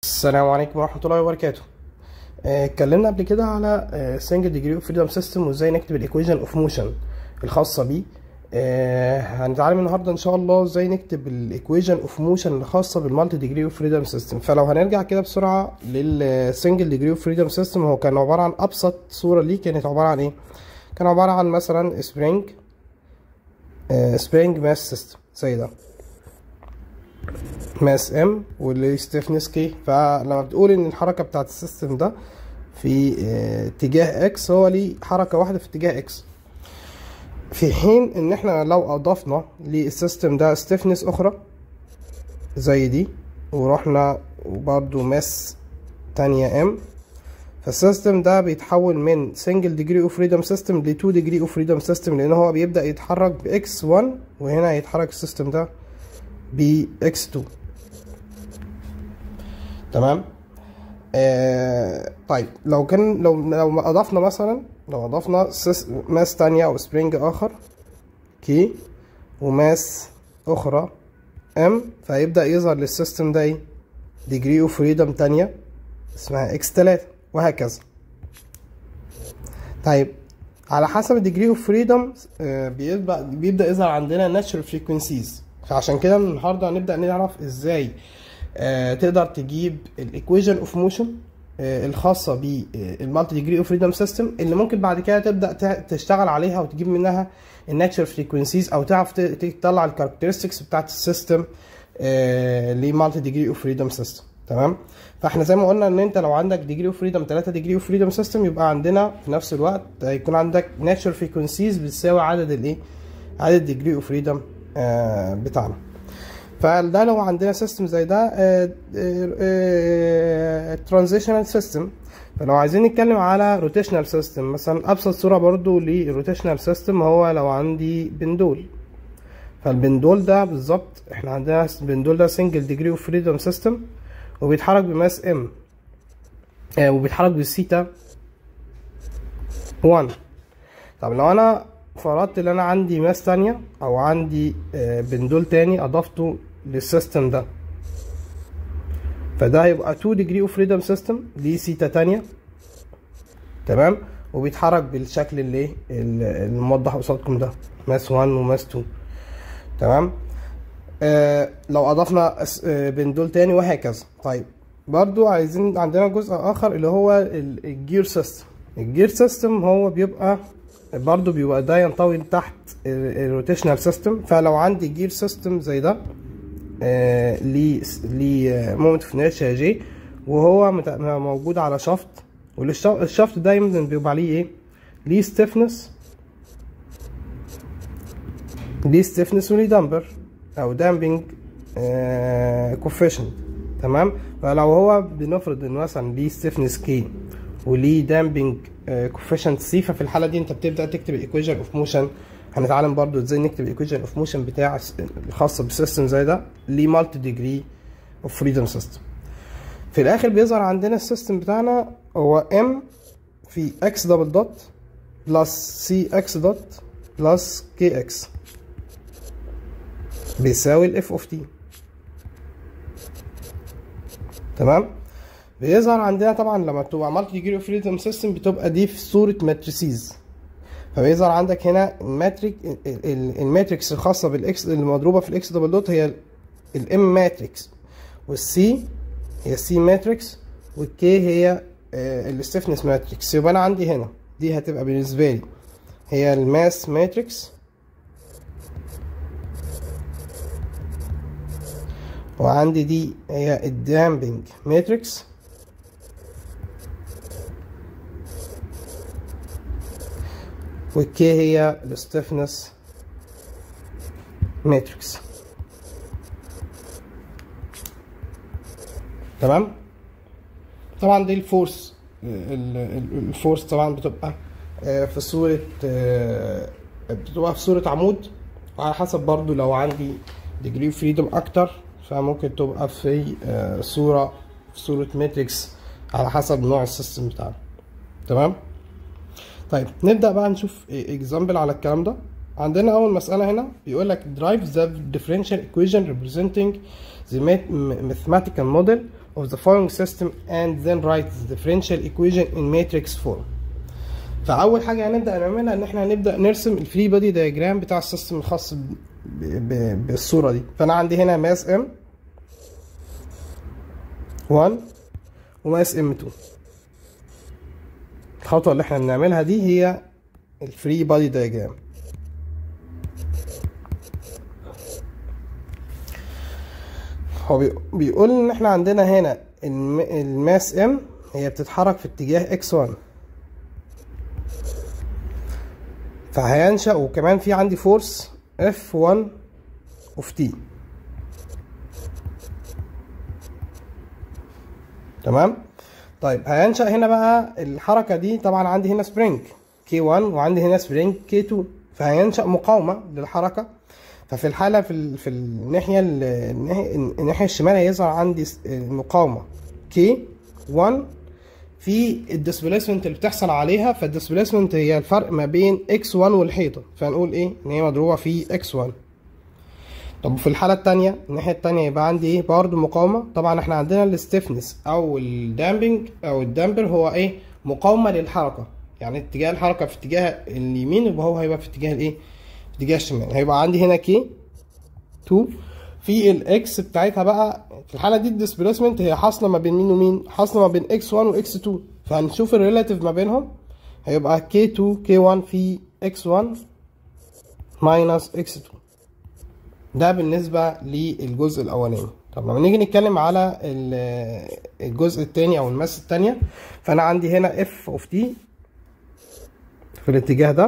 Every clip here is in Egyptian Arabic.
السلام عليكم ورحمة الله وبركاته آه، اتكلمنا قبل كده على سنجل ديجري اوف فريدم سيستم وازاي نكتب الايكويشن اوف موشن الخاصة بيه آه، هنتعلم النهارده ان شاء الله ازاي نكتب الايكويشن اوف موشن الخاصة بالمالتي ديجري اوف فريدم سيستم فلو هنرجع كده بسرعة للسنجل ديجري اوف فريدم سيستم هو كان عبارة عن ابسط صورة ليه كانت عبارة عن ايه كان عبارة عن مثلا سبرينج سبرينج ماس سيستم زي ده ماس ام واللي ستيفنس كي فلما بتقول ان الحركه بتاعت السيستم ده في اه اتجاه اكس هو ليه حركه واحده في اتجاه اكس في حين ان احنا لو اضفنا للسيستم ده ستيفنس اخرى زي دي ورحنا وبرضو ماس تانية ام فالسيستم ده بيتحول من سنجل ديجري اوف فريدم سيستم ل 2 ديجري اوف فريدم سيستم لان هو بيبدا يتحرك باكس 1 وهنا هيتحرك السيستم ده ب x2 تمام آه طيب لو كان لو لو اضفنا مثلا لو اضفنا ماس تانية او سبرينج اخر كي وماس اخرى ام فهيبدا يظهر للسيستم ده ايه ديجري اوف فريدم تانية اسمها اكس تلاتة وهكذا طيب على حسب الديجري اوف فريدم بيبدا بيبدا يظهر عندنا ناتشرال فريكوينسيز فعشان كده النهارده هنبدا نعرف ازاي آه تقدر تجيب الايكويشن اوف موشن آه الخاصه بالمالتي ديجري اوف فريدم سيستم اللي ممكن بعد كده تبدا تشتغل عليها وتجيب منها الناتشرال فريكوينسيز او تعرف تطلع الكاركترستكس بتاعت السيستم آه لمالتي ديجري اوف فريدم سيستم تمام فاحنا زي ما قلنا ان انت لو عندك ديجري اوف فريدم 3 ديجري اوف فريدم سيستم يبقى عندنا في نفس الوقت هيكون عندك ناتشرال فريكوينسيز بتساوي عدد الايه عدد ديجري اوف فريدم آه بتاعنا فده لو عندنا سيستم زي ده ترانزيشنال سيستم فلو عايزين نتكلم على روتيشنال سيستم مثلا ابسط صوره برضو للروتيشنال سيستم هو لو عندي بندول فالبندول ده بالظبط احنا عندنا البندول ده سنجل ديجري اوف فريدم سيستم وبيتحرك بماس ام آه وبيتحرك بالثيتا 1 طب لو انا فرضت ان انا عندي ماس تانية او عندي بندول تاني اضفته للسيستم ده فده هيبقى 2 degree اوف فريدم سيستم ليه سيتا تانية تمام وبيتحرك بالشكل اللي الموضح قصادكم ده ماس 1 وماس 2 تمام آه لو اضفنا بندول تاني وهكذا طيب برضو عايزين عندنا جزء اخر اللي هو الجير سيستم الجير سيستم هو بيبقى برضو بيبقى ده ينطوي تحت الروتيشنال سيستم فلو عندي جير سيستم زي ده آه ليه ليه مومنت اوف انيرشيا جي وهو موجود على شافت والشافت دايما بيبقى عليه ايه ليه ستيفنس ليه ستيفنس وليه دامبر او دامبنج آه كوفيشنت تمام فلو هو بنفرض ان مثلا ليه ستيفنس كي وليه دامبنج كوفيشنت سي ففي الحاله دي انت بتبدا تكتب الايكويشن اوف موشن هنتعلم برضو ازاي نكتب الايكويشن اوف موشن بتاع الخاصه بسيستم زي ده ليه مالتي ديجري اوف فريدم سيستم في الاخر بيظهر عندنا السيستم بتاعنا هو ام في اكس دبل دوت بلس سي اكس دوت بلس كي اكس بيساوي الاف اوف تي تمام بيظهر عندنا طبعا لما بتبقى مالتي ديجري اوف فريدم سيستم بتبقى دي في صوره ماتريسيز فبيظهر عندك هنا الماتريك الماتريكس الخاصه بالاكس اللي مضروبه في الاكس دبل دوت هي الام ماتريكس والسي هي السي ماتريكس والكي هي الستيفنس ماتريكس يبقى انا عندي هنا دي هتبقى بالنسبه لي هي الماس ماتريكس وعندي دي هي الدامبنج ماتريكس والكي هي الستيفنس ماتريكس تمام طبعا دي الفورس الفورس طبعا بتبقى في صورة بتبقى في صورة عمود وعلى حسب برضو لو عندي ديجري فريدم اكتر فممكن تبقى في صورة في صورة ماتريكس على حسب نوع السيستم بتاعنا تمام طيب نبدأ بقى نشوف اكزامبل على الكلام ده عندنا اول مساله هنا بيقول لك drive the differential equation representing the mathematical model of the following system and then write the differential equation in matrix form فاول حاجه هنبدا نعملها ان احنا هنبدا نرسم الفري بودي دايجرام بتاع السيستم الخاص ب... ب... بالصوره دي فانا عندي هنا ماس ام 1 وماس ام 2 الخطوه اللي احنا بنعملها دي هي الفري بودي دايجرام هو بي- بيقول ان احنا عندنا هنا الم- الماس ام هي بتتحرك في اتجاه اكس 1 فهينشأ وكمان في عندي فورس اف 1 اوف تي تمام طيب هينشأ هنا بقى الحركة دي طبعا عندي هنا سبرينج كي 1 وعندي هنا سبرينج كي 2 فهينشأ مقاومة للحركة ففي الحالة في ال... في الناحية ال- الناحية الناحية الشمال هيظهر عندي س- المقاومة كي 1 في الديسبيسمنت اللي بتحصل عليها فالديسبيسمنت هي الفرق ما بين اكس 1 والحيطة فنقول ايه ان هي مضروبة في اكس 1 طب في الحالة التانية الناحية التانية يبقى عندي ايه برضه مقاومة طبعا احنا عندنا الستيفنس او الدامبنج او الدامبر هو ايه مقاومة للحركة يعني اتجاه الحركة في اتجاه اليمين يبقى هو هيبقى في اتجاه الايه في اتجاه الشمال هيبقى عندي هنا كي 2 في الاكس بتاعتها بقى في الحالة دي الديسبيسمنت هي حاصلة ما بين مين ومين حاصلة ما بين اكس 1 واكس 2 فهنشوف الريلاتيف ما بينهم هيبقى كي 2 كي 1 في اكس 1 ماينس اكس 2 ده بالنسبة للجزء الأولاني طب لما نيجي نتكلم على ال- الجزء التاني أو الماس التانية فأنا عندي هنا اف اوف تي في الاتجاه ده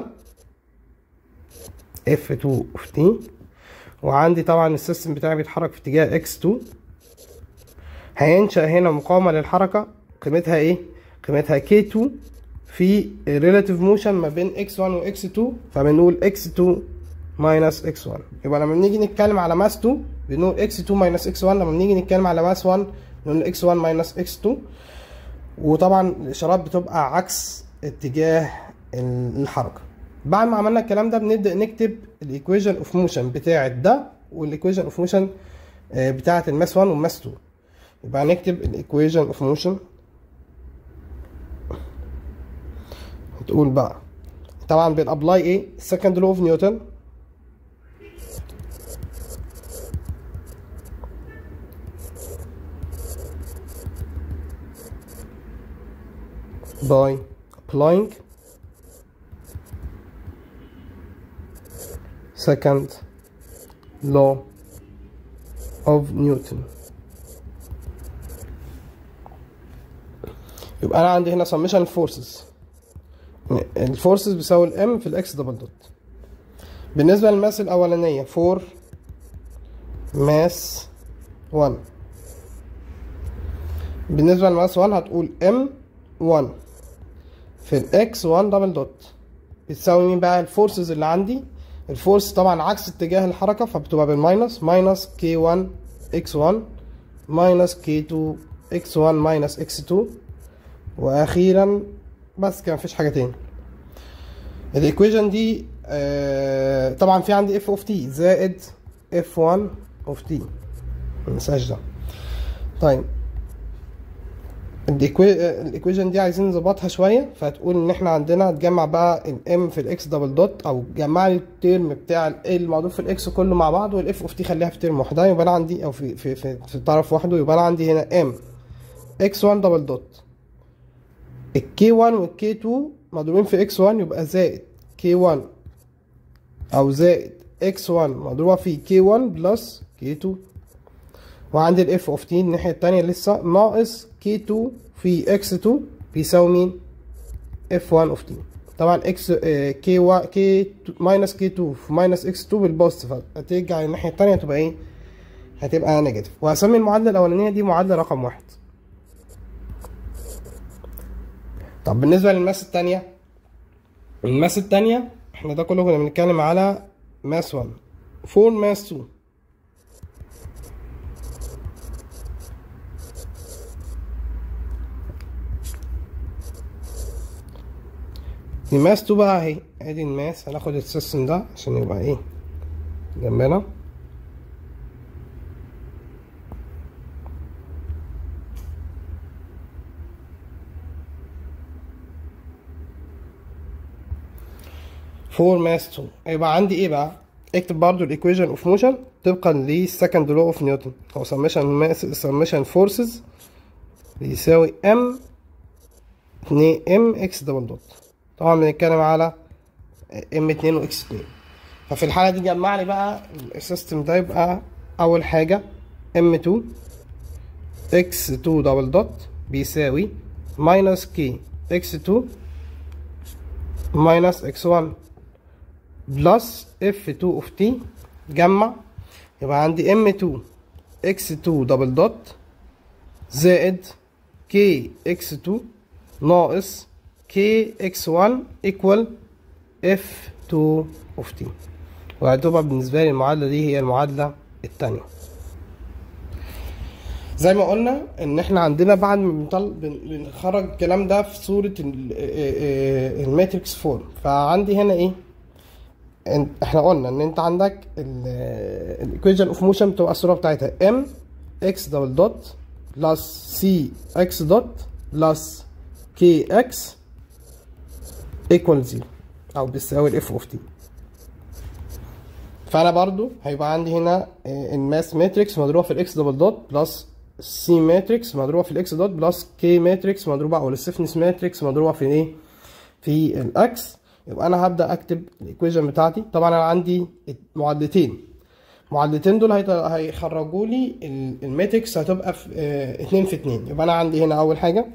اف 2 اوف تي وعندي طبعا السيستم بتاعي بيتحرك في اتجاه اكس 2 هينشأ هنا مقاومة للحركة قيمتها ايه؟ قيمتها كي 2 في relative motion ما بين x1 و x2 فبنقول x2 minus x1 يبقى لما بنيجي نتكلم على ماس 2 بنقول x2 minus x1 لما بنيجي نتكلم على ماس 1 نقول x1 minus x2 وطبعا الاشارات بتبقى عكس اتجاه الحركه بعد ما عملنا الكلام ده بنبدا نكتب الايكويشن اوف موشن بتاعه ده والايكويشن اوف موشن بتاعه الماس 1 والماس 2 يبقى هنكتب الايكويشن اوف موشن تقول بقى طبعا بنابلاي ايه second law of نيوتن by applying second law of Newton يبقى انا عندي هنا summation forces الفورسز بيساوي الام في الاكس دبل دوت بالنسبه للماس الاولانيه 4 ماس 1 بالنسبه للماس 1 هتقول ام 1 في الاكس 1 دبل دوت بتساوي مين بقى الفورسز اللي عندي الفورس طبعا عكس اتجاه الحركه فبتبقى بالماينس ماينس كي 1 اكس 1 ماينس كي 2 اكس 1 ماينس اكس 2 واخيرا بس كده مفيش حاجه تاني الايكويشن دي آه طبعا في عندي اف اوف تي زائد اف 1 اوف تي منساش ده طيب الايكويشن دي عايزين نظبطها شويه فهتقول ان احنا عندنا تجمع بقى الام في الاكس دبل دوت او جمع لي الترم بتاع ال الموضوع في الاكس كله مع بعض والاف اوف تي خليها في ترم واحده يبقى انا عندي او في في في, في طرف واحده يبقى انا عندي هنا ام اكس 1 دبل دوت الكي 1 والكي 2 مضروبين في اكس 1 يبقى زائد كي 1 او زائد اكس 1 مضروبه في كي 1 بلس كي 2 وعندي الاف اوف تي الناحيه التانية لسه ناقص كي 2 في اكس 2 بيساوي مين اف 1 اوف تي طبعا اكس كي 1 كي ماينس كي 2 في ماينس اكس 2 بالبوزيتيف هترجع الناحيه التانية تبقى ايه هتبقى نيجاتيف وهسمي المعادله الاولانيه دي معادله رقم واحد طب بالنسبه للماس التانية الماس التانية احنا ده كله كنا بنتكلم على ماس 1 4 ماس 2 الماس 2 بقى اهي ادي الماس هناخد السيستم ده عشان يبقى ايه جنبنا 4 ماس 2 يبقى عندي ايه بقى اكتب برضو الايكويشن اوف موشن طبقا للسكند لو اوف نيوتن او سمشن ماس سمشن فورسز بيساوي ام 2 ام اكس دبل دوت طبعا بنتكلم على ام 2 واكس 2 ففي الحاله دي جمع لي بقى السيستم ده يبقى اول حاجه ام 2 اكس 2 دبل دوت بيساوي ماينس كي اكس 2 ماينس اكس 1 بلس اف 2 اوف تي جمع يبقى عندي ام 2 اكس 2 دبل دوت زائد كي اكس 2 ناقص كي اكس 1 ايكوال اف 2 اوف تي وهتبقى بالنسبه لي المعادله دي هي المعادله الثانيه زي ما قلنا ان احنا عندنا بعد ما بنطل... بن- بنخرج الكلام ده في صوره ال- آه، آه، الماتريكس فورم فعندي هنا ايه إن- احنا قلنا ان انت عندك الايكويشن اوف موشن بتبقى الصوره بتاعتها ام اكس دبل دوت بلس سي اكس دوت بلس كي اكس ايكوال زيرو او بيساوي الاف اوف تي فانا برضو هيبقى عندي هنا آه، الماس ماتريكس مضروبه في الاكس دبل دوت بلس سي ماتريكس مضروبه في الاكس دوت بلس كي ماتريكس مضروبه او الستفنس ماتريكس مضروبه في ايه في الاكس يبقى انا هبدا اكتب الايكويشن بتاعتي طبعا انا عندي معادلتين المعادلتين دول هيط- هيخرجوا لي ال- الماتريكس هتبقى في اه اتنين في اتنين يبقى انا عندي هنا اول حاجه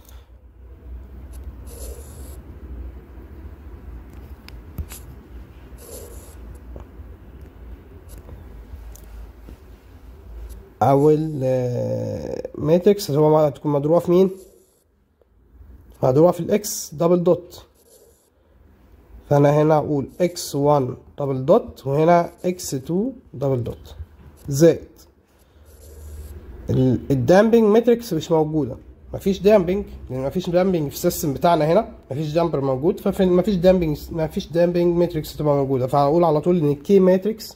اول آه، ماتريكس هو هتكون مضروبه في مين مضروبه في الاكس دبل دوت فانا هنا اقول اكس 1 دبل دوت وهنا اكس 2 دبل دوت زائد ال- الدامبنج ماتريكس مش موجوده مفيش دامبنج لان مفيش دامبنج في السيستم بتاعنا هنا مفيش دامبر موجود ففي مفيش دامبنج مفيش دامبنج ماتريكس تبقى موجوده فهقول على طول ان الكي ماتريكس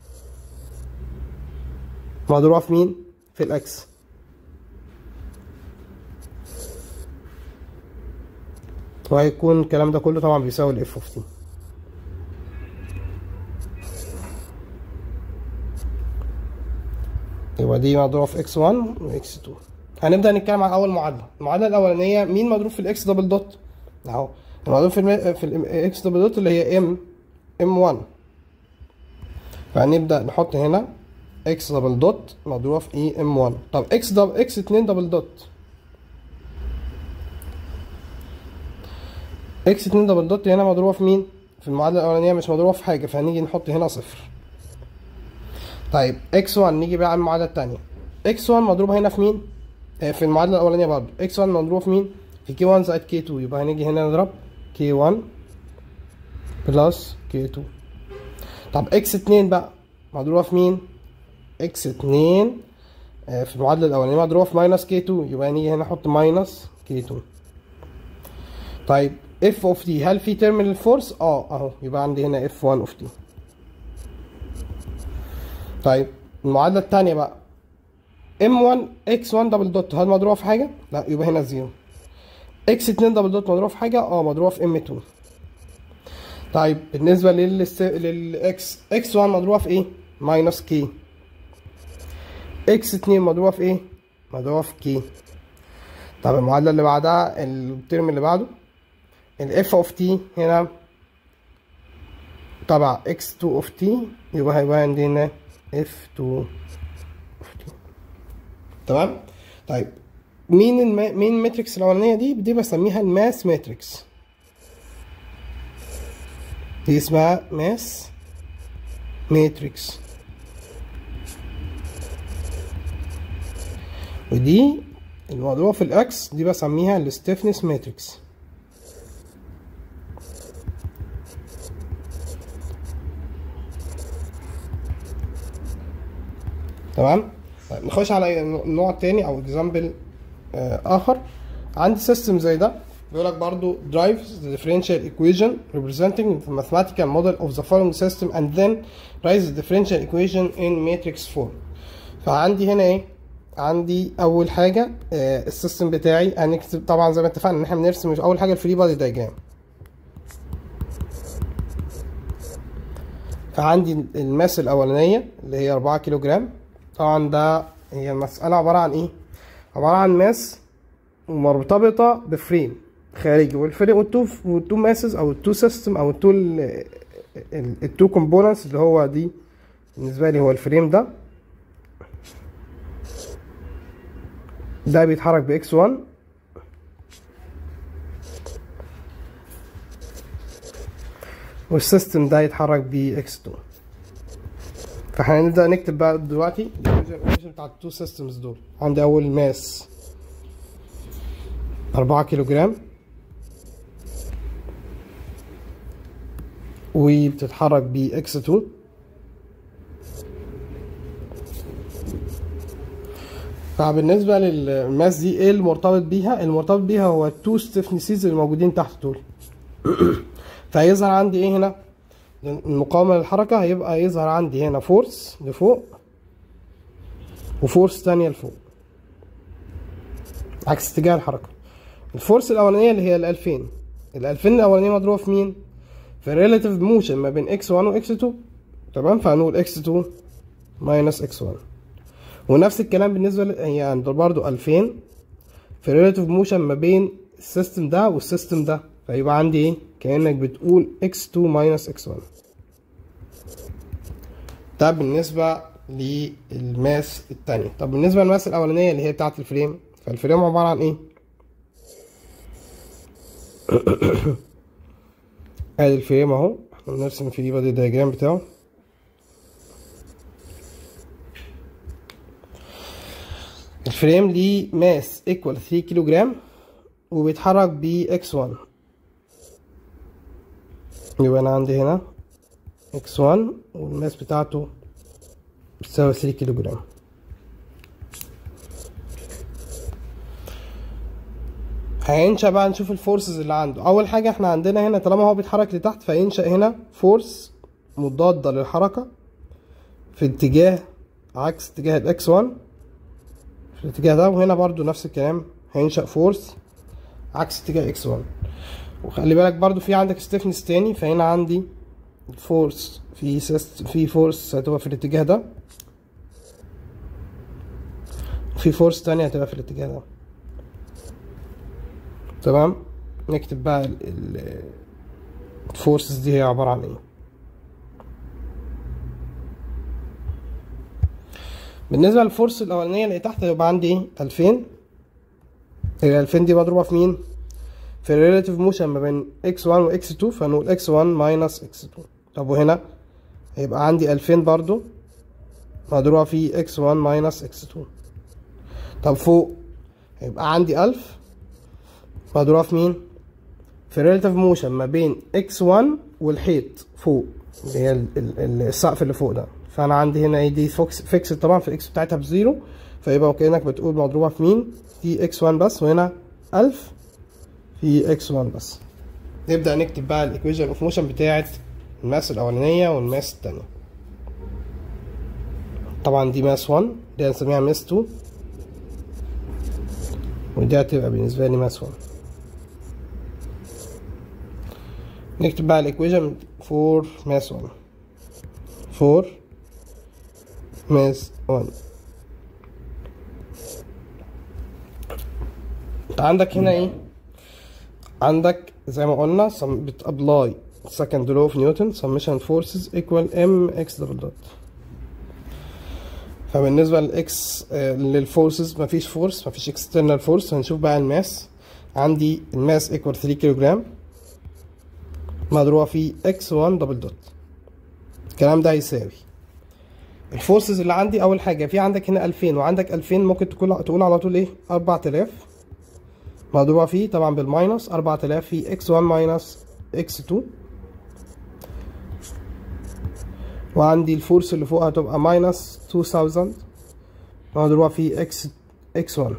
مضروبه في مين في الاكس وهيكون الكلام ده كله طبعا بيساوي الاف اوف تي يبقى دي مضروبه في اكس 1 واكس 2 هنبدا نتكلم عن اول معادله المعادله الاولانيه مين مضروب في الاكس دبل دوت اهو المضروب في الم... في الاكس دبل دوت اللي هي ام ام 1 فهنبدا نحط هنا اكس دبل دوت مضروبه في اي ام 1 طب اكس دبل اكس 2 دبل دوت اكس 2 دبل دوت هنا مضروبه في مين في المعادله الاولانيه مش مضروبه في حاجه فهنيجي نحط هنا صفر طيب اكس 1 نيجي بقى على المعادله الثانيه اكس 1 مضروبه هنا في مين آه، في المعادله الاولانيه برضه اكس 1 مضروبه في مين في كي 1 زائد كي 2 يبقى هنيجي هنا نضرب كي 1 بلس كي 2 طب اكس 2 بقى مضروبه في مين اكس 2 آه، في المعادله الاولانيه مضروبه في ماينس كي 2 يبقى نيجي هنا نحط ماينس كي 2 طيب اف اوف تي هل في تيرمينال فورس اه اهو يبقى عندي هنا اف 1 اوف تي طيب المعادله الثانيه بقى ام 1 اكس 1 دبل دوت هل مضروبه في حاجه لا يبقى هنا زيرو اكس 2 دبل دوت مضروبه في حاجه اه مضروبه في ام 2 طيب بالنسبه لل للاكس اكس 1 مضروبه في ايه ماينس كي اكس 2 مضروبه في ايه مضروبه في كي طب المعادله اللي بعدها الترم اللي بعده الاف اوف تي هنا طبعا اكس 2 اوف تي يبقى هيبقى عندنا اف 2 اوف تي تمام طيب مين الم... مين الماتريكس الاولانيه دي دي بسميها الماس ماتريكس دي اسمها ماس ماتريكس ودي الموضوع في الاكس دي بسميها الستيفنس ماتريكس تمام طيب نخش على نوع تاني او اكزامبل اخر عندي سيستم زي ده بيقول لك برضو drives the differential equation representing the mathematical model of the following system and then writes the differential equation in matrix form فعندي هنا ايه عندي اول حاجه آه، السيستم بتاعي هنكتب طبعا زي ما اتفقنا ان احنا بنرسم اول حاجه الفري بادي دايجرام فعندي الماس الاولانيه اللي هي 4 كيلو جرام طبعا ده هي المساله عباره عن ايه عباره عن ماس مرتبطه بفريم خارجي والفريم والتو والتو ماسز او التو سيستم او التو التو كومبوننتس اللي هو دي بالنسبه لي هو الفريم ده ده بيتحرك باكس 1 والسيستم ده يتحرك باكس 2 فاحنا هنبدا نكتب بقى دلوقتي الايكويشن بتاع التو سيستمز دول عندي اول ماس 4 كيلو جرام وبتتحرك باكس 2 فبالنسبه للماس دي ايه المرتبط بيها المرتبط بيها هو التو ستيفنسيز الموجودين تحت دول فهيظهر عندي ايه هنا المقاومه للحركه هيبقى يظهر عندي هنا فورس لفوق وفورس تانية لفوق عكس اتجاه الحركه الفورس الاولانيه اللي هي ال 2000 ال 2000 الاولانيه مضروبه في مين في الريلاتيف موشن ما بين x1 و x2 تمام فهنقول x2 ماينس x1 ونفس الكلام بالنسبه ل... هي عند برضو 2000 في ريلاتيف موشن ما بين السيستم ده والسيستم ده فيبقى عندي ايه كانك بتقول x2 ماينس x1 ده بالنسبه للماس التانية طب بالنسبه للماس الاولانيه اللي هي بتاعه الفريم فالفريم عباره عن ايه ادي الفريم اهو احنا بنرسم في دي بادي الدياجرام بتاعه الفريم ليه ماس ايكوال 3 كيلو جرام وبيتحرك ب اكس 1 يبقى انا عندي هنا اكس 1 والماس بتاعته بتساوي 3 كيلو جرام هينشأ بقى نشوف الفورسز اللي عنده اول حاجة احنا عندنا هنا طالما هو بيتحرك لتحت فينشأ هنا فورس مضادة للحركة في اتجاه عكس اتجاه الاكس 1 في الاتجاه ده وهنا برضو نفس الكلام هينشأ فورس عكس اتجاه اكس 1 وخلي بالك برضو في عندك ستيفنس تاني فهنا عندي فورس في سيست في فورس هتبقى في الاتجاه ده في فورس تانية هتبقى في الاتجاه ده تمام نكتب بقى الفورسز دي هي عبارة عن ايه بالنسبة للفورس الأولانية اللي تحت هيبقى عندي ايه ألفين ال 2000 دي مضروبة في مين؟ في الريلاتيف موشن ما بين x1 و x2 فنقول x1 ماينس x2 طب وهنا هيبقى عندي 2000 برضو مضروبة في x1 ماينس x2 طب فوق هيبقى عندي 1000 مضروبة في مين؟ في الريلاتيف موشن ما بين x1 والحيط فوق اللي هي السقف اللي فوق ده فانا عندي هنا ايه دي فيكس طبعا في الاكس بتاعتها بزيرو فيبقى كانك بتقول مضروبه في مين في اكس 1 بس وهنا 1000 في اكس 1 بس نبدا نكتب بقى الايكويشن اوف موشن بتاعه الماس الاولانيه والماس الثانيه طبعا دي ماس 1 دي هنسميها ماس 2 ودي هتبقى بالنسبه لي ماس 1 نكتب بقى الايكويشن فور ماس 1 فور ماس 1 انت عندك هنا ايه عندك زي ما قلنا بتابلاي second law of Newton summation forces equal mx double dot فبالنسبة للإكس للفورسز مفيش فورس مفيش external فورس هنشوف بقى الماس عندي الماس equal 3 كيلو جرام مضروبة في x1 دبل دوت الكلام ده هيساوي الفورسز اللي عندي أول حاجة في عندك هنا 2000 وعندك 2000 ممكن تقول تقول على طول إيه 4000 مضروبة فيه طبعا بالماينس 4000 في x1 ماينس x2 وعندي الفورس اللي فوق هتبقى ماينس 2000 مضروبة في x x1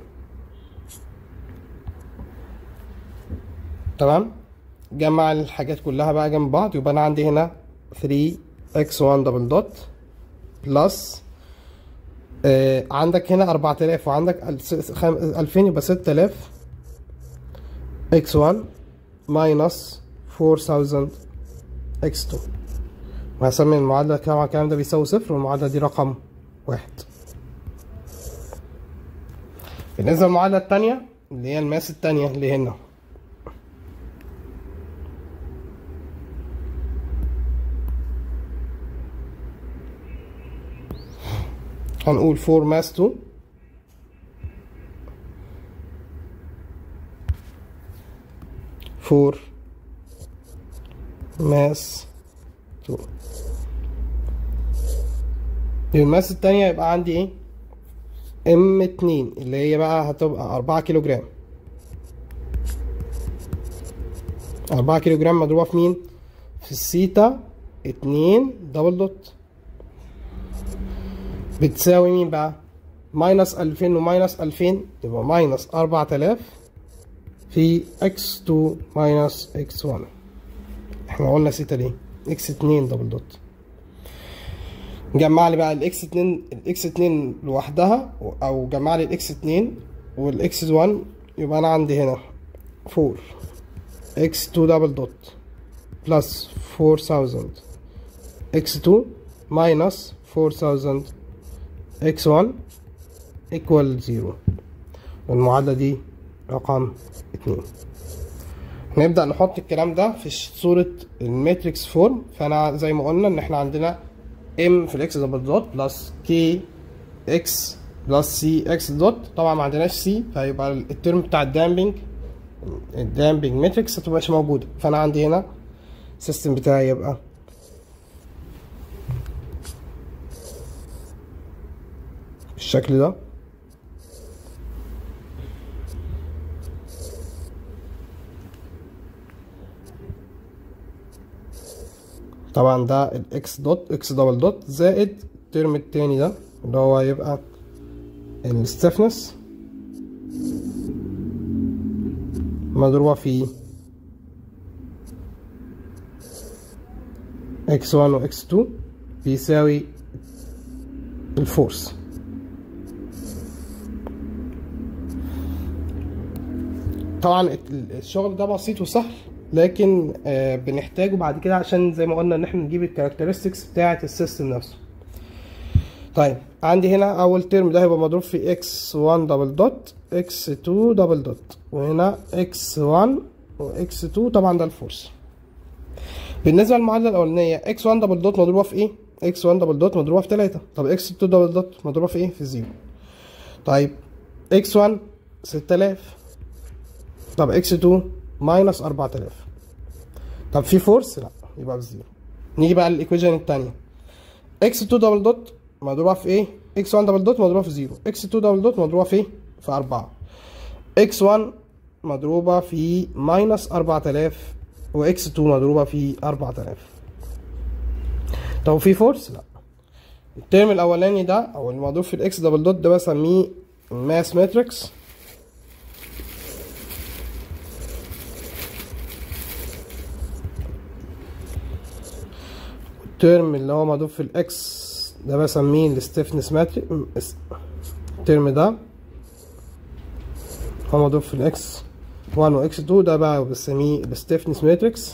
تمام جمع الحاجات كلها بقى جنب بعض يبقى انا عندي هنا 3 x1 دبل دوت بلس آه عندك هنا 4000 وعندك 2000 يبقى 6000 x1 minus 4000 x2 وهسمي المعادلة طبعا الكلام ده بيساوي صفر والمعادلة دي رقم واحد بالنسبة للمعادلة التانية اللي هي الماس التانية اللي هنا هنقول 4 ماس 2 4 ماس 2 الماس التانية يبقى عندي ايه ام اتنين اللي هي بقى هتبقى أربعة كيلو جرام أربعة كيلو جرام مضروبة في مين في السيتا اتنين دبل دوت بتساوي مين بقى ماينس ألفين وماينس ألفين يبقى ماينس أربعة آلاف في اكس تو ماينس اكس وان احنا قلنا سيتا ليه اكس اتنين دبل دوت جمع لي بقى الاكس اتنين الاكس اتنين لوحدها او جمع لي الاكس اتنين والاكس وان يبقى انا عندي هنا فور اكس تو دبل دوت بلس فور ثاوزند اكس تو ماينس فور ثاوزند اكس وان ايكوال زيرو والمعادلة دي رقم اتنين نبدأ نحط الكلام ده في صورة الماتريكس فورم فأنا زي ما قلنا إن إحنا عندنا ام في الاكس دبل دوت بلس كي اكس بلس سي اكس دوت طبعا ما عندناش سي فيبقى الترم بتاع الدامبنج الدامبنج ماتريكس متبقاش موجودة فأنا عندي هنا السيستم بتاعي يبقى بالشكل ده طبعا ده الاكس دوت اكس دبل دوت زائد الترم التاني ده اللي هو هيبقى الستفنس مضروبة في اكس 1 واكس 2 بيساوي الفورس طبعا الشغل ده بسيط وسهل لكن آه بنحتاجه بعد كده عشان زي ما قلنا ان احنا نجيب الكاركترستكس بتاعه السيستم نفسه طيب عندي هنا اول ترم ده هيبقى مضروب في x1 دبل دوت x2 دبل دوت وهنا x1 وx2 طبعا ده الفورس بالنسبه للمعادله الاولانيه x1 دبل دوت مضروبه في ايه x1 دبل دوت مضروبه في 3 طب x2 دبل دوت مضروبه في ايه في 0 طيب x1 6000 طب x2 ماينس 4000 طب في فورس لا يبقى بزيرو نيجي بقى للايكويشن الثانيه x2 دبل دوت مضروبه في ايه x1 دبل دوت مضروبه في زيرو x2 دبل دوت مضروبه في ايه في 4 x1 مضروبه في ماينس 4000 وx2 مضروبه في 4000 طب في فورس لا الترم الاولاني ده او المضروب في الاكس دبل دوت ده بسميه ماس ماتريكس الترم اللي هو مضروب في الاكس ده بسميه الستيفنس ماتريك الترم ده هو مضروب في الاكس 1 واكس 2 ده بقى بسميه الستيفنس ماتريكس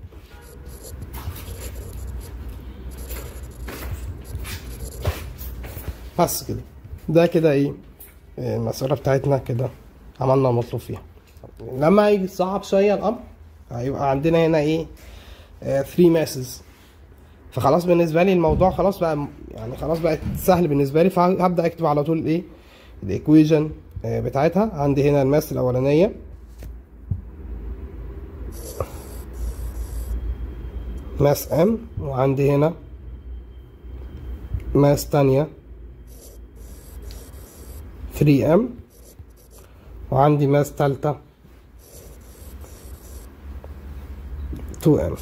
بس كده ده كده ايه المسألة بتاعتنا كده عملنا المطلوب فيها لما هيجي صعب شوية الأمر هيبقى عندنا هنا ايه 3 ماسز فخلاص بالنسبه لي الموضوع خلاص بقى يعني خلاص بقت سهل بالنسبه لي فهبدا اكتب على طول ايه الايكويجن بتاعتها عندي هنا الماس الاولانيه ماس ام وعندي هنا ماس تانية 3 ام وعندي ماس تالتة 2 ام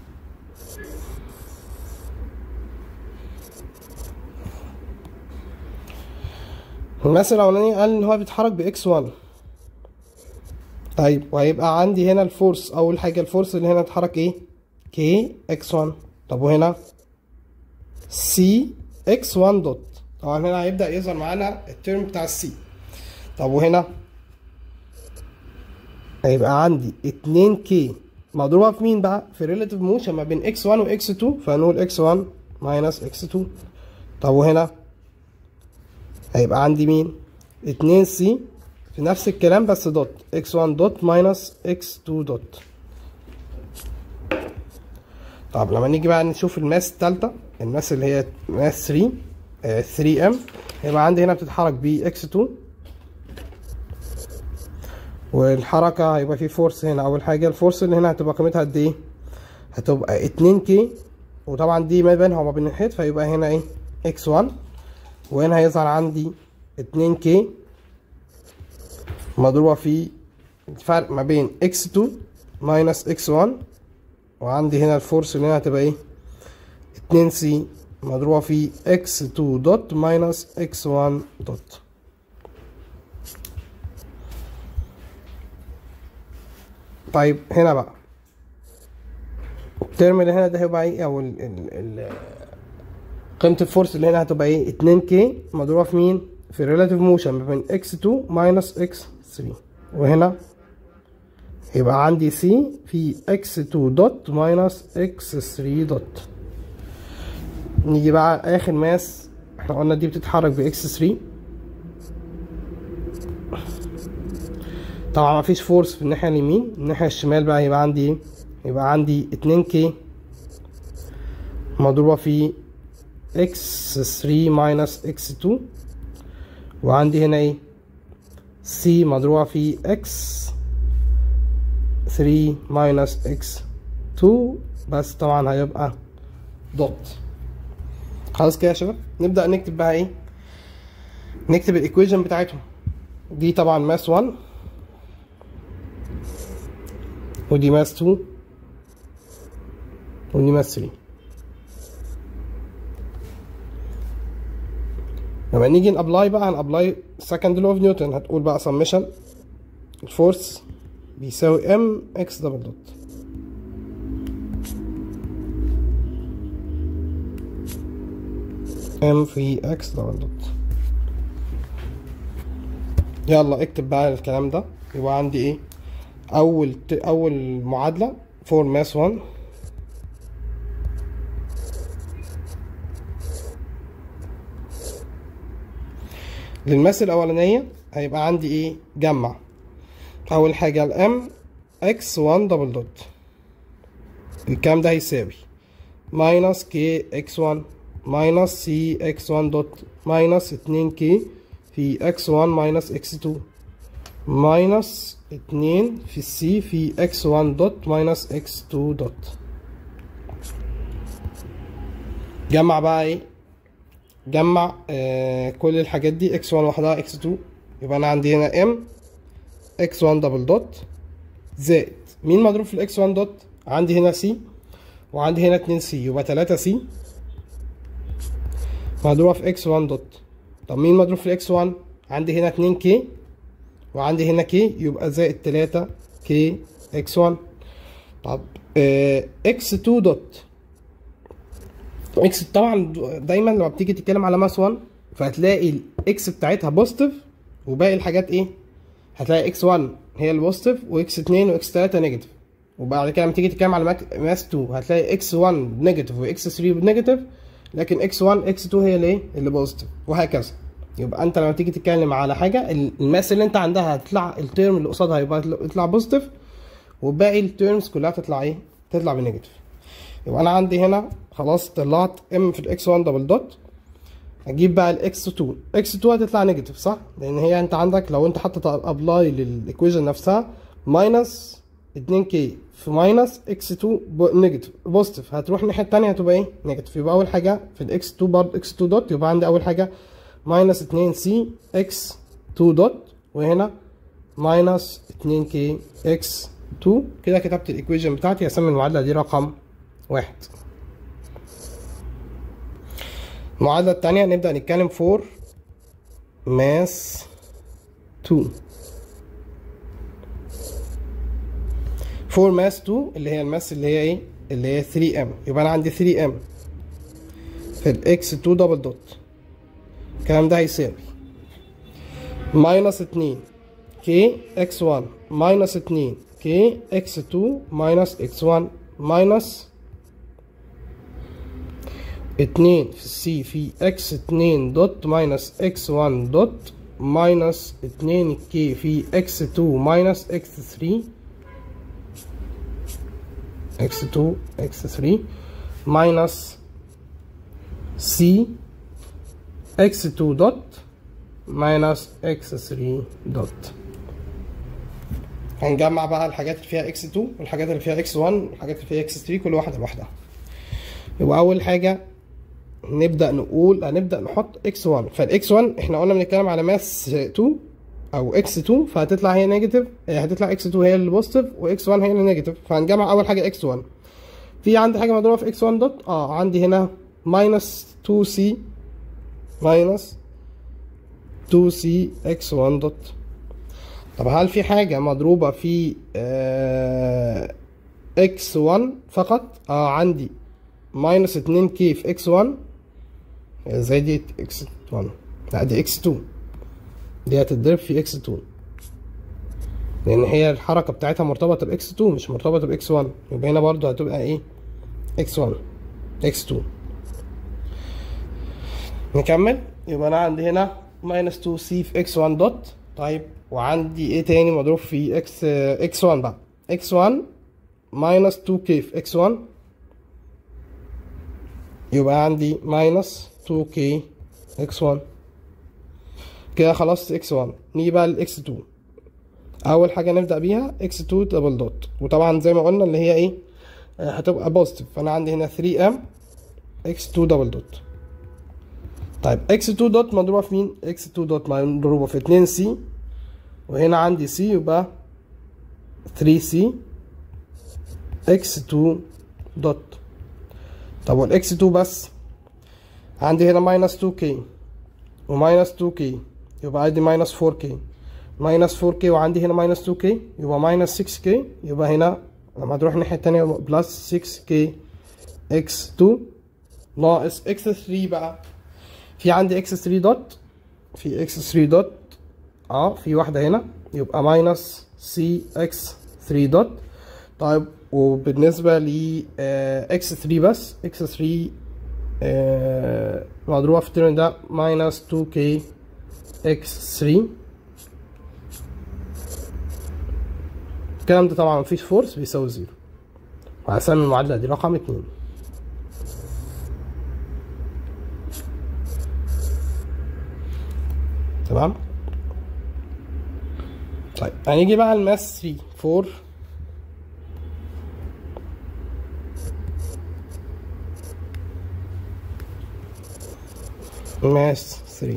المثل الاولاني قال ان هو بيتحرك باكس 1 طيب وهيبقى عندي هنا الفورس اول حاجه الفورس اللي هنا اتحرك ايه كي اكس 1 طب وهنا سي اكس 1 دوت طبعا هنا هيبدا يظهر معانا الترم بتاع السي طب وهنا هيبقى عندي 2 كي مضروبه في مين بقى في ريلاتيف موشن ما بين x1 و x2 فنقول x1 minus x2 طب وهنا هيبقى عندي مين 2 c في نفس الكلام بس دوت x1 دوت minus x2 دوت طب لما نيجي بقى نشوف الماس التالتة الماس اللي هي ماس 3 آه 3 m يبقى عندي هنا بتتحرك ب x2 والحركة هيبقى في فورس هنا أول حاجة الفورس اللي هنا هتبقى قيمتها قد إيه؟ هتبقى اتنين كي وطبعا دي ما بينها وما بين الحيط فيبقى هنا إيه؟ إكس وان وهنا هيظهر عندي اتنين كي مضروبة في الفرق ما بين إكس تو ماينس إكس وان وعندي هنا الفورس اللي هنا هتبقى إيه؟ اتنين سي مضروبة في إكس تو دوت ماينس إكس وان دوت طيب هنا بقى الترم اللي هنا ده هيبقى ايه او ال ال ال قيمة الفورس اللي هنا هتبقى ايه 2 كي مضروبة في مين في الريلاتيف موشن ما بين x2 ماينس x3 وهنا يبقى عندي c في x2 دوت ماينس x3 دوت نيجي بقى اخر ماس احنا قلنا دي بتتحرك ب x3 طبعا مفيش فورس في الناحية اليمين الناحية الشمال بقى يبقى عندي ايه يبقى عندي اتنين كي مضروبة في اكس ثري ماينس اكس تو وعندي هنا ايه سي مضروبة في اكس ثري ماينس اكس تو بس طبعا هيبقى دوت خلاص كده يا شباب نبدأ نكتب بقى ايه نكتب الايكويشن بتاعتهم دي طبعا ماس 1 ودي ماس 2 ودي ماس 3 لما نيجي نابلاي بقى هنابلاي سكند لو اوف نيوتن هتقول بقى سمشن الفورس بيساوي ام اكس دبل دوت ام في اكس دبل دوت يلا اكتب بقى الكلام ده يبقى عندي ايه اول ت... اول معادله فور ماس 1 للماس الاولانيه هيبقى عندي ايه جمع اول حاجه الام اكس 1 دبل دوت الكلام ده هيساوي ماينس كي اكس 1 ماينس سي اكس 1 دوت ماينس 2 كي في اكس 1 ماينس اكس 2 ماينس اتنين في السي في اكس 1 دوت ماينس اكس 2 دوت جمع بقى ايه جمع آه كل الحاجات دي اكس 1 لوحدها اكس 2 يبقى انا عندي هنا ام اكس 1 دبل دوت زائد مين مضروب في الاكس 1 دوت عندي هنا سي وعندي هنا 2 سي يبقى 3 سي مضروبه في اكس 1 دوت طب مين مضروب في الاكس 1 عندي هنا 2 كي وعندي هنا كي يبقى زائد 3 كي اكس 1 طب اكس 2 دوت اكس طبعا دايما لما بتيجي تتكلم على ماس 1 فهتلاقي الاكس بتاعتها بوزيتيف وباقي الحاجات ايه هتلاقي اكس 1 هي البوزيتيف واكس 2 واكس 3 نيجاتيف وبعد كده لما تيجي تتكلم على ماس 2 هتلاقي اكس 1 نيجاتيف واكس 3 نيجاتيف لكن اكس 1 اكس 2 هي الايه اللي بوزيتيف وهكذا يبقى انت لما تيجي تتكلم على حاجه الماس اللي انت عندها هتطلع الترم اللي قصادها يبقى يطلع بوزيتيف وباقي الترمز كلها تطلع ايه تطلع بنيجاتيف يبقى انا عندي هنا خلاص طلعت ام في الاكس 1 دبل دوت اجيب بقى الاكس 2 اكس 2 هتطلع نيجاتيف صح لان هي انت عندك لو انت حطيت ابلاي للايكويشن نفسها ماينس 2 كي في ماينس اكس 2 نيجاتيف بوزيتيف هتروح الناحيه الثانيه هتبقى ايه نيجاتيف يبقى اول حاجه في الاكس 2 برضه اكس 2 دوت يبقى عندي اول حاجه ماينس 2 سي اكس 2 دوت وهنا ماينس 2 كي اكس 2 كده كتبت الايكويشن بتاعتي هسمي المعادله دي رقم واحد المعادلة التانية نبدأ نتكلم فور ماس 2 فور ماس 2 اللي هي الماس اللي هي ايه اللي هي 3 ام يبقى انا عندي 3 ام في الاكس 2 دبل دوت الكلام ده هيساوي ماينس 2 كي اكس 1 ماينس 2 كي اكس 2 ماينس اكس 1 ماينس 2 في السي في اكس 2 دوت ماينس اكس 1 دوت ماينس 2 كي في اكس 2 ماينس اكس 3 اكس 2 اكس 3 ماينس سي اكس 2 دوت ماينس اكس 3 دوت هنجمع بقى الحاجات اللي فيها اكس 2 والحاجات اللي فيها اكس 1 والحاجات اللي فيها اكس 3 كل واحده لوحدها يبقى اول حاجه نبدا نقول هنبدا نحط اكس 1 فالاكس 1 احنا قلنا بنتكلم على ماس 2 او اكس 2 فهتطلع هي نيجاتيف هتطلع اكس 2 هي اللي بوزيتيف واكس 1 هي اللي نيجاتيف فهنجمع اول حاجه اكس 1 في عندي حاجه مضروبه في اكس 1 دوت اه عندي هنا ماينس 2 سي ماينس 2 سي اكس 1 دوت طب هل في حاجه مضروبه في آه اكس 1 فقط اه عندي ماينس 2 كي في اكس 1 زي دي اكس 1 لا دي اكس 2 دي هتتضرب في اكس 2 لان هي الحركه بتاعتها مرتبطه باكس 2 مش مرتبطه باكس 1 يبقى هنا برضو هتبقى ايه اكس 1 اكس 2 نكمل يبقى انا عندي هنا ماينس 2 سي في اكس 1 دوت طيب وعندي ايه تاني مضروب في اكس اكس 1 بقى اكس 1 ماينس 2 كي في اكس 1 يبقى عندي ماينس 2 كي اكس 1 كده خلصت اكس 1 نيجي بقى للاكس 2 اول حاجه نبدا بيها اكس 2 دبل دوت وطبعا زي ما قلنا اللي هي ايه آه، هتبقى بوزيتيف فانا عندي هنا 3 ام اكس 2 دبل دوت طيب اكس 2 دوت مضروبه في مين اكس 2 دوت مضروبه في 2 سي وهنا عندي سي يبقى 3 سي اكس 2 دوت طب والاكس 2 بس عندي هنا ماينس 2 كي وماينس 2 كي يبقى عندي ماينس 4 كي ماينس 4 كي وعندي هنا ماينس 2 كي يبقى ماينس 6 كي يبقى هنا لما تروح الناحية التانية يبقى بلس 6 كي اكس 2 ناقص اكس 3 بقى في عندي اكس 3 دوت في اكس 3 دوت اه في واحدة هنا يبقى ماينس سي اكس 3 دوت طيب وبالنسبة ل اكس 3 بس اكس 3 آه مضروبة في الترم ده ماينس 2 كي اكس 3 الكلام ده طبعا مفيش فورس بيساوي زيرو وهسمي المعادلة دي رقم اتنين تمام طيب هنيجي بقى الماس 3 4 ماس 3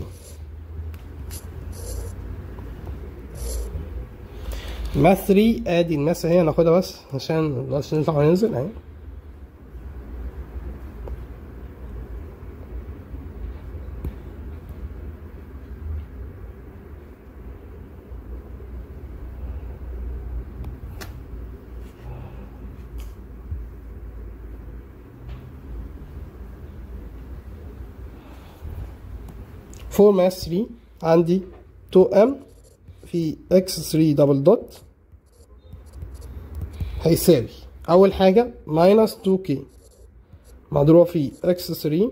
ماس 3 ادي الماس اهي ناخدها بس عشان بس نطلع وننزل اهي فور ماس 3 عندي 2 ام في اكس 3 دبل دوت هيساوي اول حاجه ماينس 2 كي مضروب في اكس 3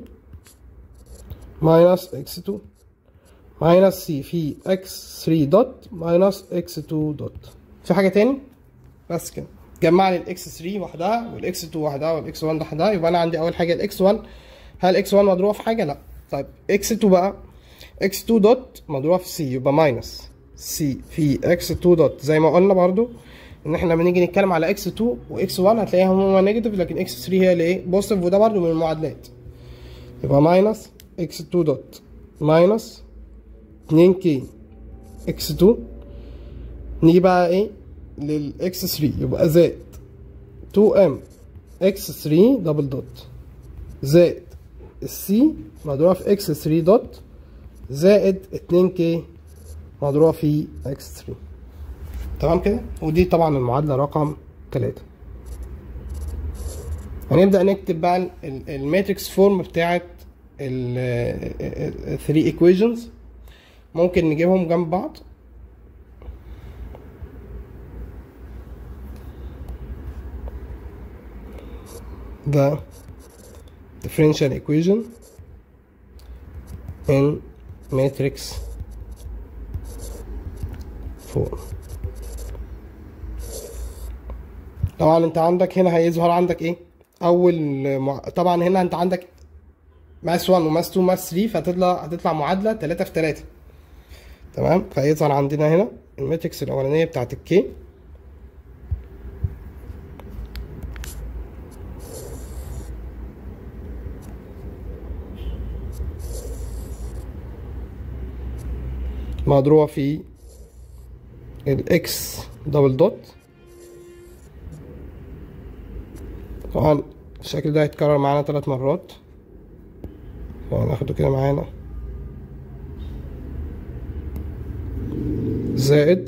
ماينس اكس 2 ماينس سي في اكس 3 دوت ماينس اكس 2 دوت في حاجه تاني بس كده جمع لي الاكس 3 وحدها والاكس 2 وحدها والاكس 1 لوحدها يبقى انا عندي اول حاجه الاكس 1 هل اكس 1 مضروبه في حاجه لا طيب اكس 2 بقى اكس 2 دوت مضروبه في سي يبقى ماينس سي في اكس 2 دوت زي ما قلنا برضو ان احنا لما نيجي نتكلم على اكس 2 واكس 1 هتلاقيها هما نيجاتيف لكن اكس 3 هي اللي ايه بوزيتيف وده برضو من المعادلات يبقى ماينس اكس 2 دوت ماينس 2 كي اكس 2 نيجي بقى ايه للاكس 3 يبقى زائد 2 ام اكس 3 دبل دوت زائد السي مضروبه في اكس 3 دوت زائد 2 كي مضروبة في اكس 3 تمام كده ودي طبعا المعادلة رقم 3 هنبدأ نكتب بقى الماتريكس فورم بتاعت ال 3 equations ممكن نجيبهم جنب بعض the differential equation in matrix form طبعا انت عندك هنا هيظهر عندك ايه اول مع... طبعا هنا انت عندك ماس 1 وماس 2 وماس 3 فهتطلع هتطلع معادله 3 في 3 تمام فهيظهر عندنا هنا الماتريكس الاولانيه بتاعت الكي مضروبة في الاكس دبل دوت طبعا الشكل ده هيتكرر معانا ثلاث مرات فهناخده كده معانا زائد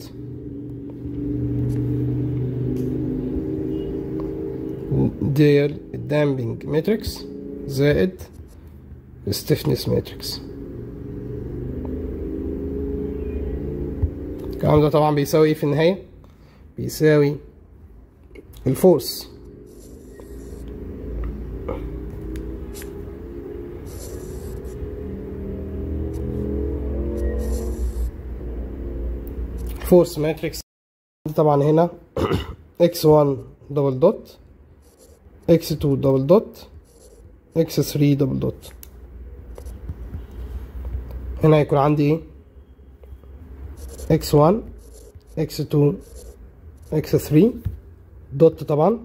ديال الدامبنج ماتريكس زائد الستيفنس ماتريكس الكلام ده طبعا بيساوي ايه في النهاية بيساوي الفورس فورس ماتريكس طبعا هنا x1 دبل دوت x2 دبل دوت x3 دبل دوت هنا هيكون عندي ايه x1 x2 x3 دوت طبعا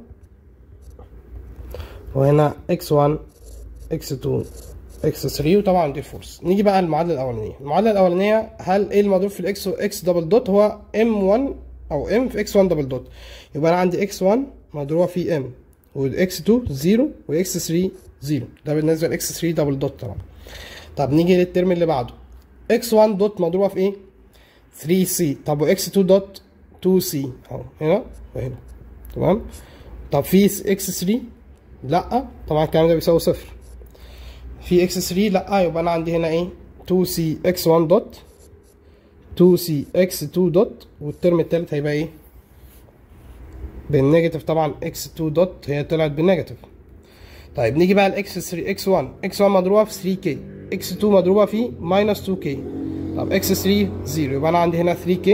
وهنا x1 x2 x3 وطبعا دي الفورس نيجي بقى المعادله الاولانيه المعادله الاولانيه هل ايه المضروب في الاكس اكس دبل دوت هو m1 او m في x1 دبل دوت يبقى انا عندي x1 مضروبه في m والاكس2 0 والاكس3 0 ده بالنسبه لاكس 3 دبل دوت طبعا طب نيجي للترم اللي بعده x1 دوت مضروبه في ايه 3c طب واكس 2 دوت 2c اهو هنا وهنا تمام طب في اكس 3 لا طبعا الكلام ده بيساوي صفر في اكس 3 لا يبقى انا عندي هنا ايه 2c x1 دوت 2c x2 دوت والترم التالت هيبقى ايه بالنيجاتيف طبعا x2 دوت هي طلعت بالنيجاتيف طيب نيجي بقى لاكس 3 x1 x1 مضروبه في 3k x2 مضروبه في minus 2k طب x 3 0 يبقى انا عندي هنا 3k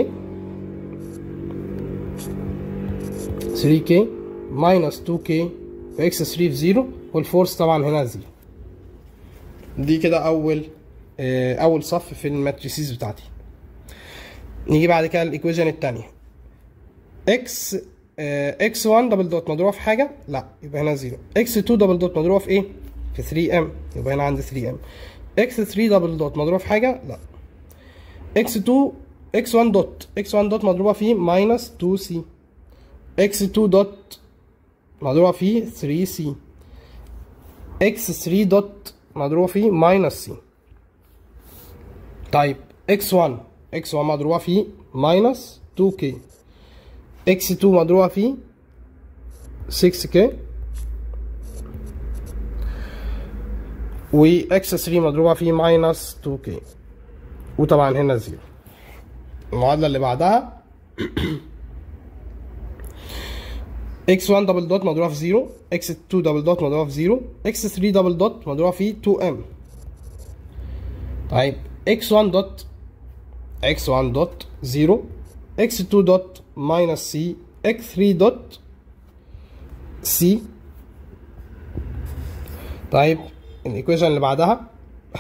3k minus 2k و x 3 في 0 والفورس طبعا هنا 0 دي كده اول آه اول صف في الماتريسيز بتاعتي نيجي بعد كده الايكويشن الثانيه x آه x1 دبل دوت مضروبه في حاجه لا يبقى هنا 0 x2 دبل دوت مضروبه في ايه في 3m يبقى هنا عندي 3m x3 دبل دوت مضروبه في حاجه لا x2 x1 دوت x1 دوت مضروبه في minus 2c x2 دوت مضروبه في 3c x3 دوت مضروبه في minus c طيب x1 x1 مضروبه في minus 2k x2 مضروبه في 6k و x3 مضروبه في minus 2k وطبعا هنا زيرو المعادلة اللي بعدها x1 دبل دوت مضروبة في زيرو x2 دبل دوت مضروبة في زيرو x3 دبل دوت مضروبة في 2m طيب x1 دوت x1 دوت زيرو x2 دوت minus c x3 دوت c طيب الايكويشن اللي بعدها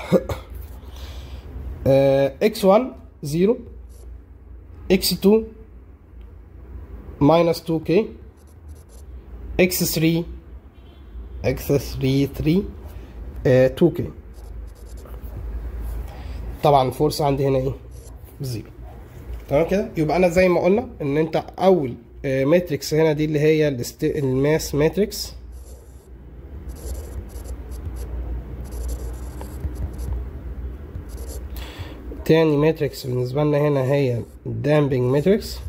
x1 0 x2 minus 2k x3 x3 3 uh, 2k طبعا الفورس عندي هنا ايه زيرو تمام كده يبقى انا زي ما قلنا ان انت اول ماتريكس هنا دي اللي هي الماس ماتريكس تاني ماتريكس بالنسبة لنا هنا هي damping ماتريكس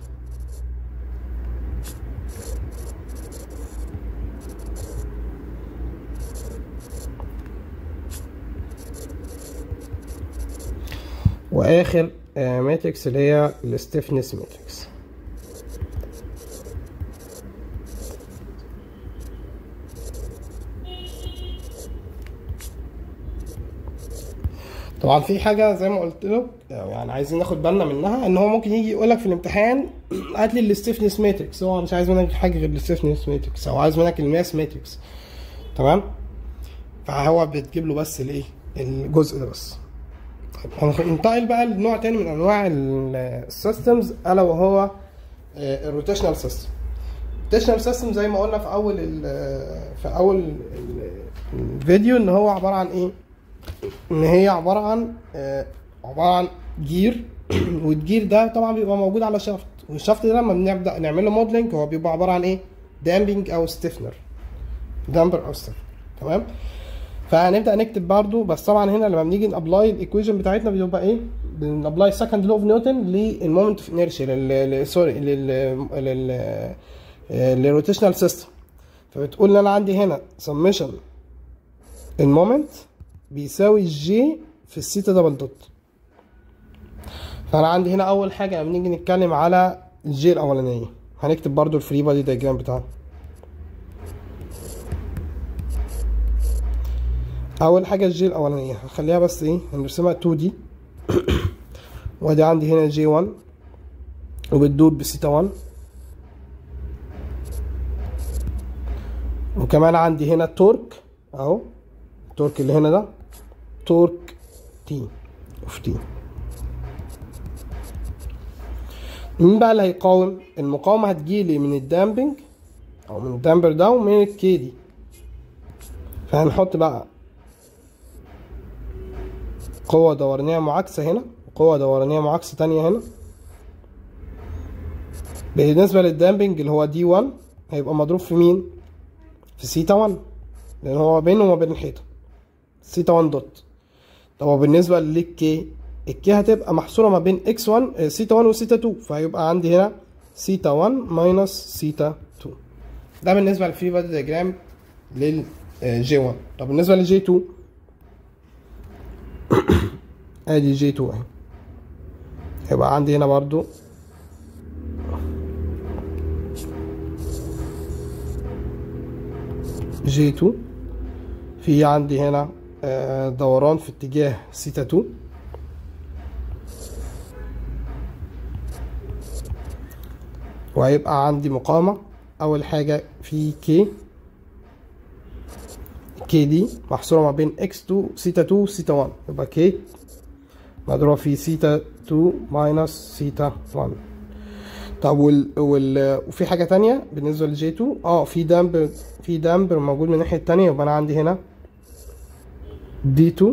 واخر ماتريكس اللي هي الستيفنس ماتريكس طبعا في حاجه زي ما قلت له يعني عايزين ناخد بالنا منها ان هو ممكن يجي يقول لك في الامتحان هات لي الستيفنس ماتريكس هو مش عايز منك حاجه غير الستيفنس ماتريكس او عايز منك الماس ماتريكس تمام فهو بتجيب له بس الايه الجزء ده بس طيب هننتقل بقى لنوع تاني من انواع السيستمز الا وهو الروتيشنال سيستم الروتيشنال سيستم زي ما قلنا في اول في اول الفيديو ان هو عباره عن ايه ان هي عباره عن آه عباره عن جير والجير ده طبعا بيبقى موجود على شافت والشافت ده لما بنبدا نعمل له موديلنج هو بيبقى عباره عن ايه دامبنج او ستيفنر دامبر او ستيفنر تمام فهنبدا نكتب برضو بس طبعا هنا لما بنيجي نابلاي الايكويشن بتاعتنا بيبقى ايه بنابلاي سكند لو اوف نيوتن للمومنت اوف انيرشيا سوري لل لل للروتيشنال سيستم فبتقول ان انا عندي هنا سمشن المومنت بيساوي جي في السيتا دبل دوت فانا عندي هنا اول حاجه لما نيجي نتكلم على الجي الاولانيه هنكتب برضو الفري بادي دايجرام بتاعنا اول حاجه الجي الاولانيه هخليها بس ايه هنرسمها 2 دي وادي عندي هنا جي 1 وبتدور بسيتا 1 وكمان عندي هنا التورك اهو التورك اللي هنا ده تورك تي اوف تي مين بقى اللي هيقاوم المقاومة هتجيلي من الدامبنج او من الدامبر ده ومن الكي دي فهنحط بقى قوة دورانية معاكسة هنا وقوة دورانية معاكسة تانية هنا بالنسبة للدامبنج اللي هو دي 1 هيبقى مضروب في مين؟ في سيتا 1 لان هو بينه وما بين الحيطه سيتا 1 دوت طب وبالنسبه للكي الكي هتبقى محصوره ما بين اكس 1 سيتا 1 وسيتا 2 فهيبقى عندي هنا سيتا 1 ماينس سيتا 2 ده بالنسبه للفري بادي دياجرام للجي 1 طب بالنسبه للجي 2 ادي جي 2 اهي هيبقى عندي هنا برضو جي 2 في عندي هنا دوران في اتجاه سيتا 2 وهيبقى عندي مقاومة أول حاجة في كي كي دي محصورة ما بين اكس 2 سيتا 2 سيتا 1 يبقى كي مضروبة في سيتا 2 ماينس سيتا 1 طب وال... وال... وفي حاجة تانية بالنسبة للجي 2 اه في دامبر في دامبر موجود من الناحية التانية يبقى أنا عندي هنا دي 2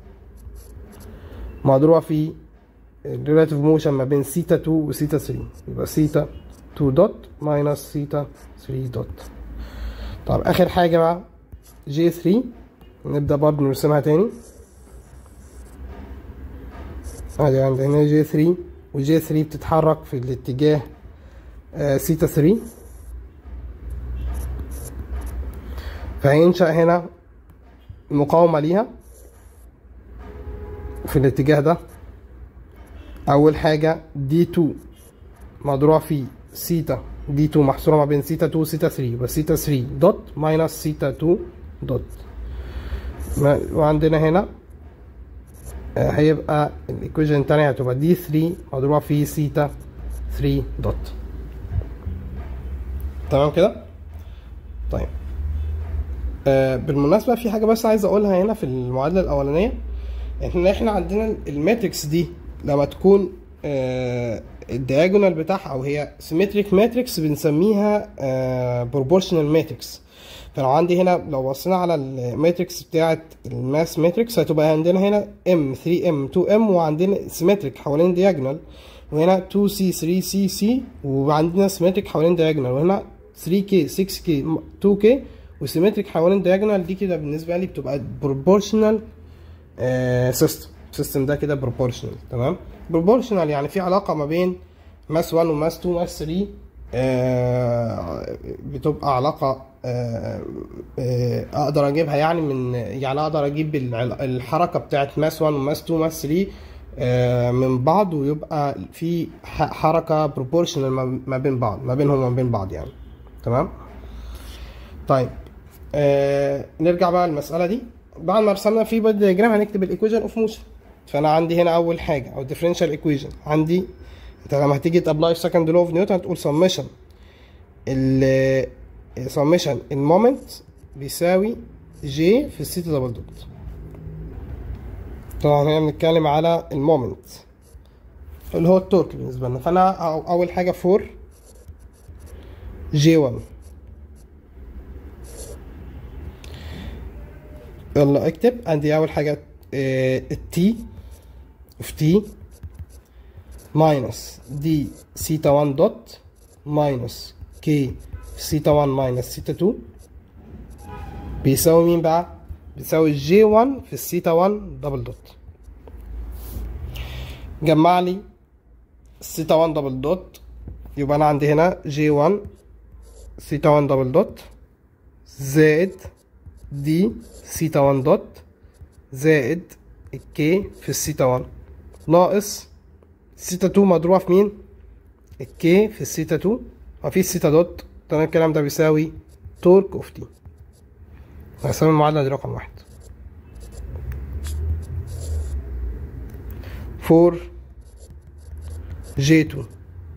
مضروبة في الريلاتيف موشن ما بين سيتا 2 وسيتا 3 يبقى سيتا 2 دوت ماينس سيتا 3 دوت طب آخر حاجة بقى جي 3 نبدأ برضه نرسمها تاني ادي عندنا جي 3 وجي 3 بتتحرك في الاتجاه آه سيتا 3 فهينشأ هنا مقاومة ليها في الاتجاه ده أول حاجة دي 2 مضروبة في سيتا دي 2 محصورة ما بين سيتا 2 وسيتا 3 يبقى سيتا 3 دوت ماينس سيتا 2 دوت وعندنا هنا هيبقى الايكويشن التانية هتبقى دي 3 مضروبة في سيتا 3 دوت تمام كده طيب آه بالمناسبة في حاجة بس عايز اقولها هنا في المعادلة الاولانية احنا احنا عندنا الماتريكس دي لما تكون آه الدياجونال بتاعها او هي سيمتريك ماتريكس بنسميها آه بروبورشنال ماتريكس فلو عندي هنا لو بصينا على الماتريكس بتاعه الماس ماتريكس هتبقى عندنا هنا ام 3 ام 2 ام وعندنا سيمتريك حوالين دياجونال وهنا 2 سي 3 سي سي وعندنا سيمتريك حوالين دياجونال وهنا 3 كي 6 كي 2 كي وسيمتريك حوالين دياجونال دي كده بالنسبه لي بتبقى بروبورشنال سيستم السيستم ده كده بروبورشنال تمام بروبورشنال يعني في علاقه ما بين ماس 1 وماس 2 وماس 3 آه بتبقى علاقه آه آه اقدر اجيبها يعني من يعني اقدر اجيب الحركه بتاعت ماس 1 وماس 2 وماس 3 من بعض ويبقى في حركه بروبورشنال ما بين بعض ما بينهم وما بين بعض يعني تمام طيب نرجع بقى للمساله دي بعد ما رسمنا في بادي دياجرام هنكتب الايكويشن اوف موشن فانا عندي هنا اول حاجه او differential equation عندي انت لما هتيجي تابلاي second law of نيوتن هتقول summation ال summation المومنت بيساوي جي في السيتا دبل دوت طبعا هنا بنتكلم على المومنت اللي هو التورك بالنسبه لنا فانا أو- اول حاجه فور جي 1 يلا اكتب عندي اول حاجه التي اوف تي ماينس دي سيتا 1 دوت ماينس كي سيتا 1 ماينس سيتا 2 بيساوي مين بقى بيساوي جي 1 في السيتا 1 دبل دوت جمع لي السيتا 1 دبل دوت يبقى انا عندي هنا جي 1 سيتا 1 دبل دوت زائد دي سيتا 1 دوت زائد الكي في السيتا 1 ناقص سيتا 2 مضروبة في مين؟ الكي في السيتا 2 مفيش سيتا دوت تمام الكلام ده بيساوي تورك اوف تي هسمي المعادلة دي رقم واحد فور جي 2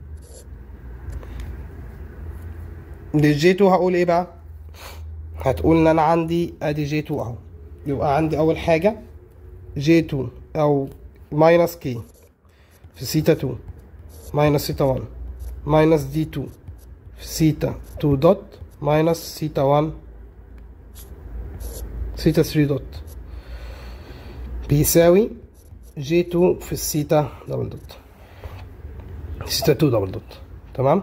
للجي 2 هقول ايه بقى؟ هتقول ان انا عندي ادي جي 2 اهو يبقى عندي اول حاجة جي 2 او ماينس كي في سيتا 2 ماينس سيتا 1 ماينس دي 2 في سيتا 2 دوت ماينس سيتا 1 سيتا 3 دوت بيساوي جي 2 في السيتا دبل دوت سيتا 2 دبل دوت تمام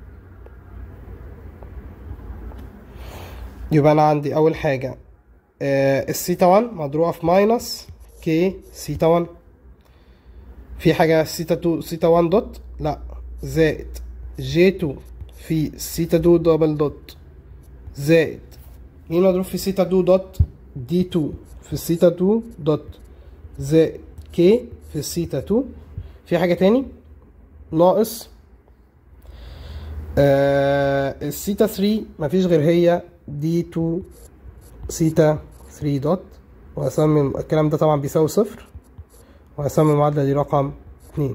يبقى انا عندي اول حاجه آه السيتا 1 مضروبه في ماينس كي سيتا 1 في حاجه سيتا 2 سيتا 1 دوت لا زائد جي 2 في سيتا 2 دبل دوت زائد مين مضروب في سيتا 2 دوت دي 2 في السيتا 2 دوت زائد كي في السيتا 2 في حاجه تاني ناقص آه السيتا 3 مفيش غير هي دي 2 سيتا 3 دوت وهسمي الكلام ده طبعا بيساوي صفر وهسمي المعادلة دي رقم اتنين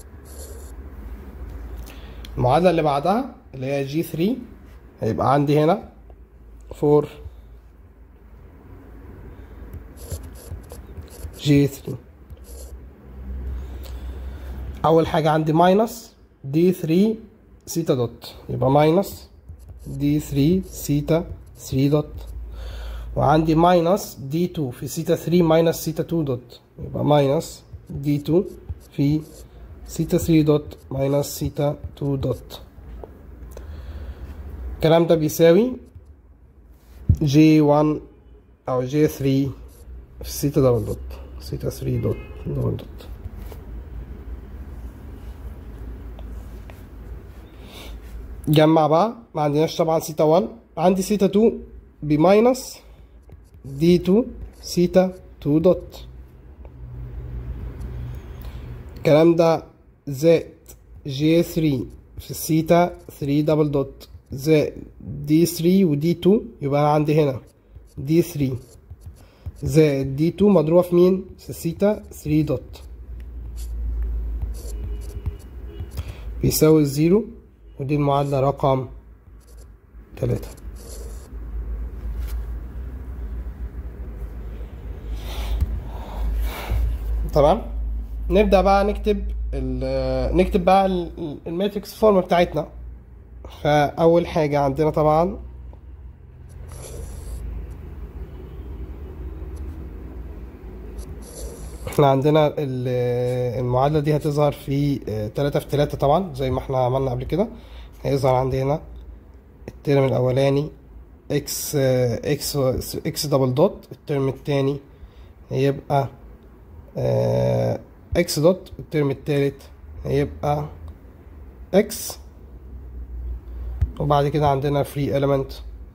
المعادلة اللي بعدها اللي هي جي 3 هيبقى عندي هنا فور جي 3 أول حاجة عندي ماينس دي 3 سيتا دوت يبقى ماينس دي 3 سيتا 3 دوت وعندي ماينس دي 2 في سيتا 3 ماينس سيتا 2 دوت يبقى ماينس دي 2 في سيتا 3 دوت ماينس سيتا 2 دوت الكلام ده بيساوي جي 1 او جي 3 في سيتا دبل دوت سيتا 3 دوت دبل دوت جمع بقى ما عندناش طبعا سيتا 1 عندي سيتا 2 بماينس دي 2 سيتا 2 دوت الكلام ده زائد جي 3 في السيتا 3 دبل دوت زائد دي 3 ودي 2 يبقى انا عندي هنا دي 3 زائد دي 2 مضروبة في مين؟ في السيتا 3 دوت بيساوي الزيرو ودي المعادلة رقم تلاتة تمام نبدأ بقى نكتب ال نكتب بقى ال- الماتريكس فورم بتاعتنا فأول حاجة عندنا طبعا احنا عندنا ال- المعادلة دي هتظهر في اه، تلاتة في تلاتة طبعا زي ما احنا عملنا قبل كده هيظهر عندي هنا الترم الأولاني اكس اه، اكس اكس دبل دوت الترم التاني هيبقى اه، اكس دوت الترم التالت هيبقى اكس وبعد كده عندنا فري element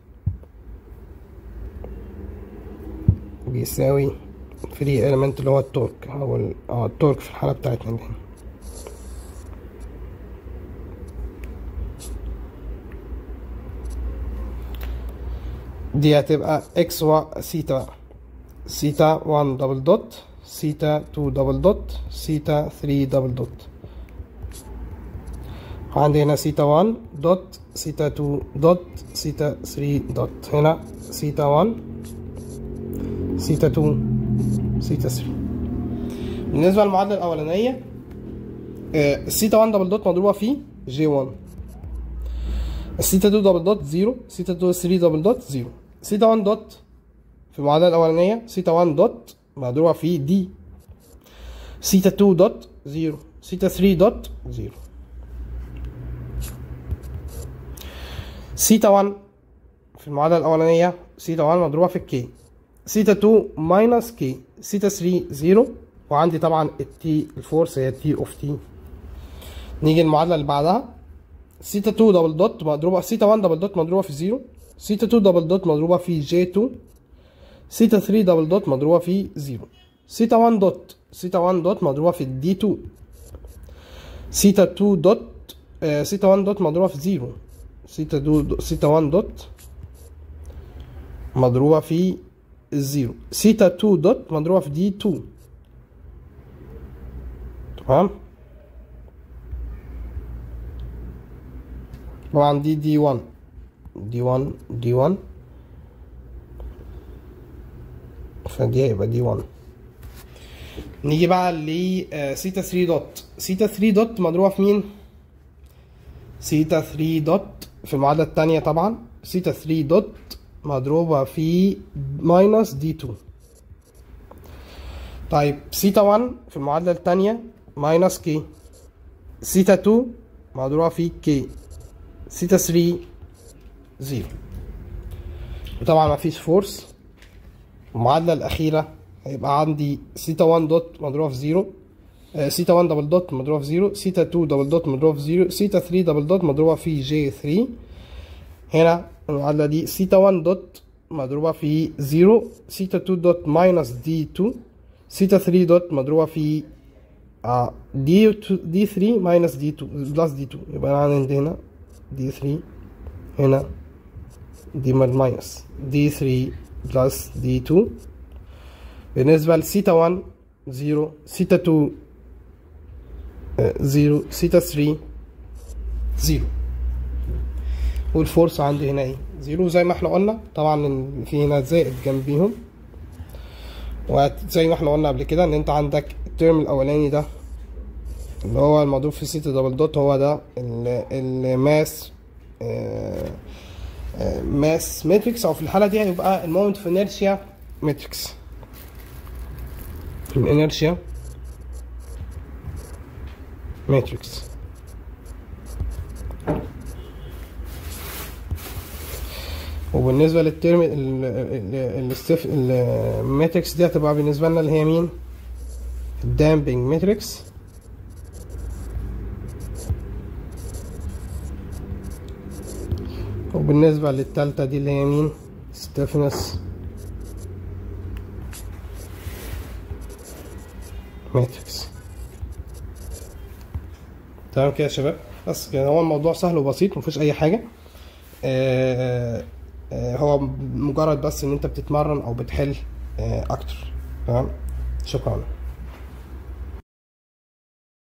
بيساوي فري element اللي هو التورك او ال- اه التورك في الحالة بتاعتنا دي دي هتبقى اكس و سيتا سيتا 1 دبل دوت سيتا 2 دبل دوت سيتا 3 دبل دوت وعندي هنا سيتا 1 دوت سيتا 2 دوت سيتا 3 دوت هنا سيتا 1 سيتا 2 سيتا 3 بالنسبة للمعادلة الأولانية آه، السيتا 1 دبل دوت مضروبة في جي 1 السيتا 2 دبل دوت 0 سيتا 2 3 دبل دوت 0 سيتا 1 دوت في المعادلة الأولانية سيتا 1 دوت مضروبة في دي سيتا 2 دوت 0 سيتا 3 دوت 0 سيتا 1 في المعادلة الأولانية سيتا 1 مضروبة في الكي سيتا 2 ماينس كي سيتا 3 0 وعندي طبعا التي الفورس هي تي اوف تي نيجي المعادلة اللي بعدها سيتا 2 دبل دوت مضروبة سيتا 1 دبل دوت مضروبة في 0 سيتا 2 دبل دوت مضروبة في جي 2 سيتا 3 دبل دوت مضروبة في 0 سيتا 1 دوت سيتا 1 دوت مضروبة في دي 2 سيتا 2 دوت آه سيتا 1 دوت مضروبة في 0 سيتا 2 دو- سيتا 1 دوت مضروبة في الزيرو سيتا 2 دوت مضروبة في دي 2 تمام طبعا دي دي 1 دي 1 دي 1 فدي هيبقى دي 1 نيجي بقى ل آه، سيتا 3 دوت سيتا 3 دوت مضروبة في مين؟ سيتا 3 دوت في المعادلة التانية طبعا سيتا 3 دوت مضروبة في ماينس دي 2 طيب سيتا 1 في المعادلة التانية ماينس كي سيتا 2 مضروبة في كي سيتا 3 زيرو وطبعا مفيش فورس المعادلة الأخيرة هيبقى عندي سيتا 1 دوت مضروبة في زيرو آه، سيتا 1 دبل دوت مضروبة في زيرو سيتا 2 دبل دوت مضروبة في زيرو سيتا 3 دبل دوت مضروبة في جي 3 هنا المعادلة دي سيتا 1 دوت مضروبة في زيرو سيتا 2 دوت ماينس دي 2 سيتا 3 دوت مضروبة في آه دي 2 دي 3 ماينس دي 2 بلس دي 2 يبقى أنا عندي هنا دي 3 هنا دي ماينس دي 3 بلس دي 2 بالنسبة لسيتا 1 0 سيتا 2 0 سيتا 3 0 والفورس عندي هنا ايه زيرو زي ما احنا قلنا طبعا إن في هنا زائد جنبيهم وزي ما احنا قلنا قبل كده ان انت عندك الترم الاولاني ده اللي هو المضروب في سيتا دبل دوت هو ده ال- الماس آه، آه، ماس ماتريكس او في الحاله دي هيبقى المومنت في انيرشيا ماتريكس الانيرشيا ماتريكس وبالنسبه للترم الستيف الماتريكس دي هتبقى بالنسبه لنا اللي هي مين الدامبنج ماتريكس وبالنسبه للتالتة دي اللي هي مين ستيفنس ماتريكس تمام كده يا شباب بس كده هو الموضوع سهل وبسيط مفيش اي حاجه آه، آه، هو مجرد بس ان انت بتتمرن او بتحل آه، اكتر تمام شكرا